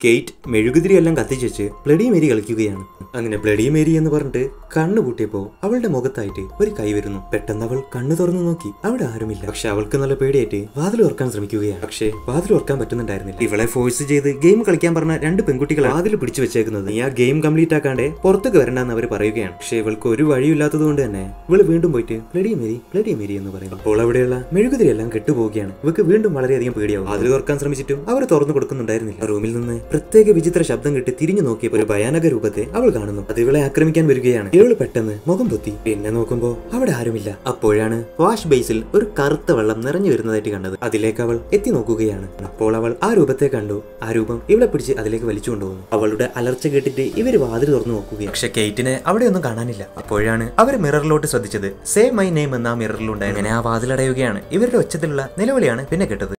Kate മെഴുകുതിരി എല്ലാം കത്തിച്ചു വെച്ച് ബ്ലഡി മേരി കളിക്കുകയാണ് അങ്ങനെ ബ്ലഡി മേരി എന്ന് പറഞ്ഞിട്ട് കണ്ണു പൂട്ടിയപ്പോ അവളുടെ മുഖത്തായിട്ട് ഒരു കൈ വരുന്നു പെട്ടെന്ന് അവൾ കണ്ണു തുറന്നു നോക്കി അവിടെ ആരുമില്ല പക്ഷെ അവൾക്ക് നല്ല പേടിയായിട്ട് വാതിൽ ഓർക്കാൻ ശ്രമിക്കുകയാണ് പക്ഷേ വാതിൽ ഓർക്കാൻ പറ്റുന്നുണ്ടായിരുന്നില്ല ഇവളെ ഫോഴ്സ് ചെയ്ത് ഗെയിം കളിക്കാൻ പറഞ്ഞ രണ്ട് പെൺകുട്ടികൾ വാതിൽ പിടിച്ചു വെച്ചേക്കുന്നത് നീ ആ ഗെയിം കംപ്ലീറ്റ് ആക്കാണ്ട് പുറത്തേക്ക് വരണ്ടെന്ന് അവർ പറയുകയാണ് പക്ഷേ ഇവൾക്ക് ഒരു വഴിയില്ലാത്തത് കൊണ്ട് തന്നെ ഇവള് വീണ്ടും പോയിട്ട് ബ്ലഡി മേരി ബ്ലഡി മേരി എന്ന് പറയുന്നു അപ്പോൾ അവിടെയുള്ള മെഴുകുതിരി എല്ലാം കെട്ടുപോവുകയാണ് ഇവക്ക് വീണ്ടും വളരെയധികം പേടിയാവും വാതിൽ തുറക്കാൻ ശ്രമിച്ചിട്ടും അവർ തുറന്നു കൊടുക്കുന്നുണ്ടായിരുന്നില്ല റൂമിൽ നിന്ന് പ്രത്യേക വിചിത്ര ശബ്ദം കേട്ട് തിരിഞ്ഞു നോക്കിയപ്പോൾ ഒരു ഭയാനക രൂപത്തെ അവൾ കാണുന്നു അത് ഇവളെ ആക്രമിക്കാൻ വരികയാണ് ഇവള് പെട്ടെന്ന് മുഖം പൊത്തി പിന്നെ നോക്കുമ്പോ അവിടെ ആരുമില്ല അപ്പോഴാണ് വാഷ് ബേസിൽ ഒരു കറുത്ത വെള്ളം നിറഞ്ഞു വരുന്നതായിട്ട് കണ്ടത് അതിലേക്ക് അവൾ എത്തി നോക്കുകയാണ് അപ്പോൾ അവൾ ആ രൂപത്തെ കണ്ടു ആ രൂപം ഇവളെ പിടിച്ച് അതിലേക്ക് വലിച്ചു കൊണ്ടുപോകുന്നു അവളുടെ അലർച്ച കേട്ടിട്ട് ഇവര് വാതിൽ തുറന്നു നോക്കുകയാണ് പക്ഷെ കെയ്റ്റിനെ അവിടെ ഒന്നും കാണാനില്ല അപ്പോഴാണ് അവർ മിററിലോട്ട് ശ്രദ്ധിച്ചത് സേ മൈ നെയിം എന്ന ആ മിററിലുണ്ടായി അങ്ങനെ ആ വാതിലടയുകയാണ് ഇവരുടെ ഒച്ചത്തിലുള്ള നിലവിളിയാണ് പിന്നെ കേട്ടത്